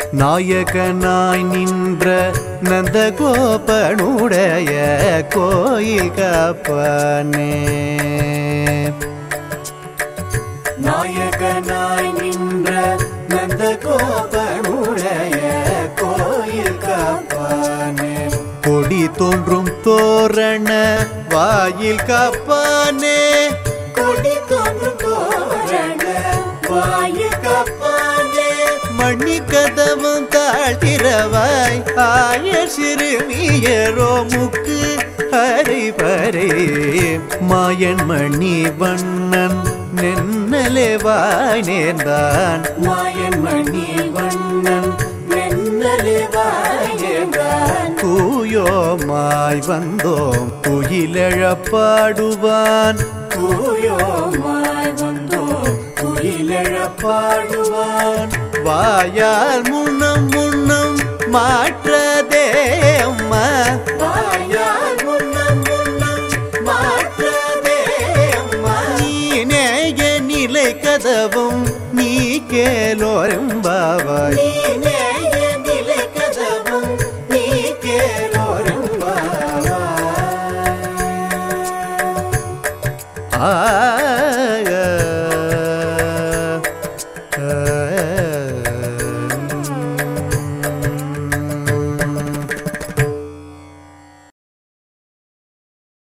நாயகனாய் நின்ற நந்தகோபனுடைய கோயில் காப்பானே நாயகனாய் நின்ற நந்தகோபனுடைய கோயில் காப்பானே கொடி தோன்றும் தோரண வாயில் காப்பானே கொடி தோன்றும் தோரண வாயில் காப்பானே மணி கதவும் தாழ்த்திரவாய் ஆய சிறுமியரோ முக்கு ஹரி பரே மாயன் மணி வண்ணன் நென்னலே வாய் நேர்ந்தான் மாயன் மணி வண்ணன் நென்னலே வாய் நேர்ந்தான் தூயோமாய் வந்தோம் குயிலழப் பாடுவான் தூயோமாய் வந்தோம் குயிலழப் பாடுவான் வாயால் முன்னம் முன்னம் மாற்றதே அம்மா வாயால் முன்னம் முன்னம் மாற்றதே அம்மா நீ நேய நிலை கதவும் நீ கேலோரும் பாவாய்